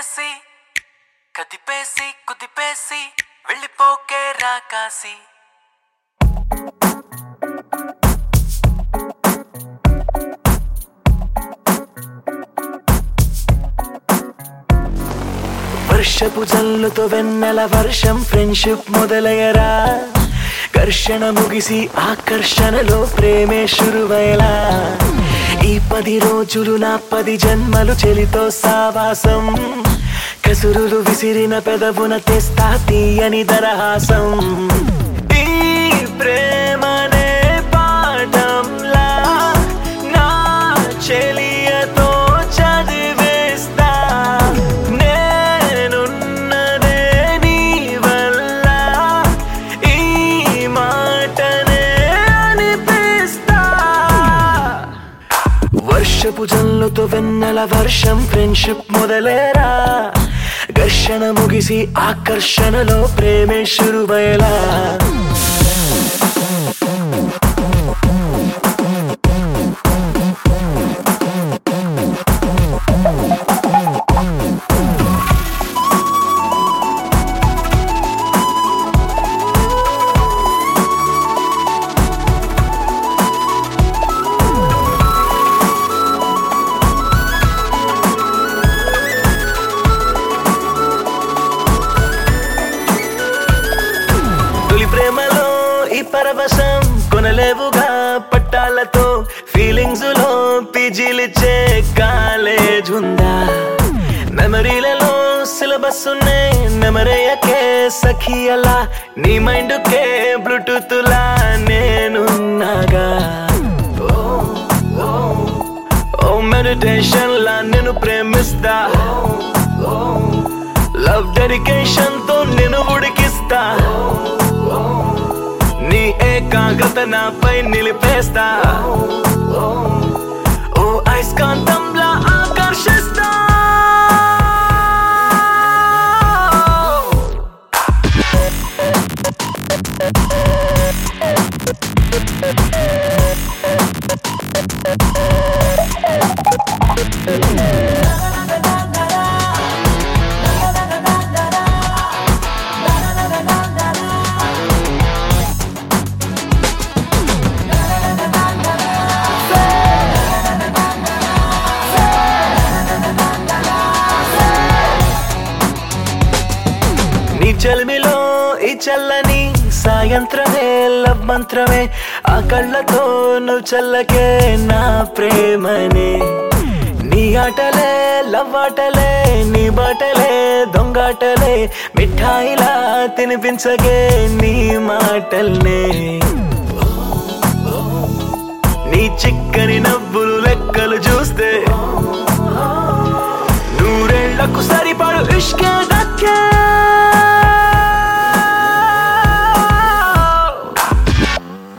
కలిపేసి కదిపేసి కుదిపేసి వెళ్ళిపోకే రాకాసి వర్షపు జల్లుతో వెన్నెల వర్షం ఫ్రెండ్షిప్ మొదలయ్యరా ఘర్షణ ముగిసి ఆకర్షణలో ప్రేమే శురువైలా ఈ పది రోజులు నా పది జన్మలు చెలితో సావాసం కసురులు విసిరిన పెదవున తెస్తా తీయని దరహాసం ఈ ప్రేమనే పాఠంలా నా చెలియతో చదివేస్తా నేనున్నదే నీ వల్ల ఈ మాటనే అనిపిస్తా వర్షపు జల్లుతో వెన్నెల వర్షం ఫ్రెండ్షిప్ మొదలేరా ఘర్షణ ముగిసి ఆకర్షణలో ప్రేమే శురువైలా తొలి ప్రేమలో ఈ పరవశం కొనలేవుగా పట్టాలతో ఫీలింగ్స్ లో పీజీలిచ్చే కాలేజ్ ఉందా మెమరీలలో సిలబస్ ఉన్నాయి మెమరయ్యకే సఖీ అలా నీ మైండ్ కే బ్లూటూత్ లా నేనున్నాగా ఓ మెడిటేషన్ లా నేను ప్రేమిస్తా లవ్ డెడికేషన్ తో నేను ఉడికిస్తా నీ ఏకాగ్రత నాపై నిలిపేస్తా ఓ అయస్కాంతంలా ఆకర్షిస్తా నీ చలిమిలో ఈ చల్లని సాయంత్రమే లవ్ మంత్రమే ఆ కళ్ళతో నువ్వు చల్లకే నా ప్రేమనే నీ ఆటలే లవ్ ఆటలే నీ బాటలే దొంగాటలే మిఠాయిలా తినిపించగే నీ మాటల్నే నీ చిక్కని నవ్వులు లెక్కలు చూస్తే